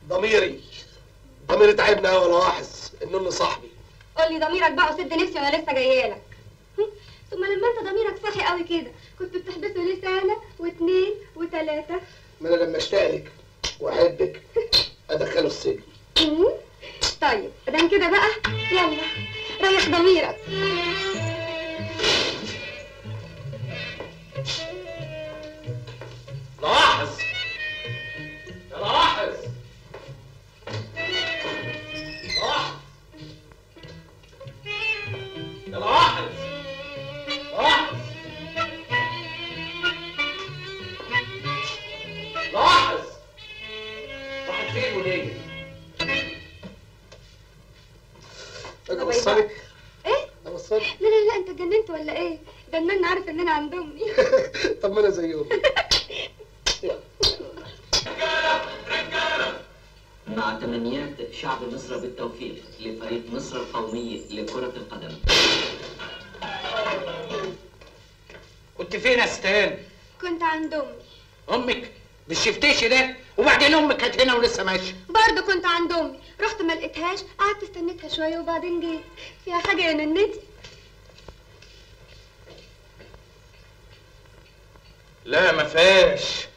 ضميري ضميري تعبني قوي ولا لاحظ انه صاحبي قول لي ضميرك بقى وسد نفسي وانا لسه جايه لك ثم لما انت ضميرك صاحي قوي كده كنت بتحبسه ليه سنه واثنين وثلاثه ما انا لما اشتاق لك واحبك ادخله السجن مم. طيب ادام كده بقى يلا ريح ضميرك لاحظ يا لاحظ لاحظ يا لاحظ لاحظ لاحظ راحت فين وليه؟ انا باي باي. اوصلك ايه اوصلك لا لا لا انت اتجننت ولا ايه ده النن عارف ان انا عند امي طب ما انا زي امي مع تمنيات شعب مصر بالتوفيق لفريق مصر القومي لكرة القدم كنت فين يا ستان؟ كنت عند امي امك مش شفتيش ده وبعدين امك كانت هنا ولسه ماشيه برضه كنت عند امي رحت ما لقيتهاش قعدت استنيتها شويه وبعدين جيت فيها حاجه يا ننتي لا ما فيهاش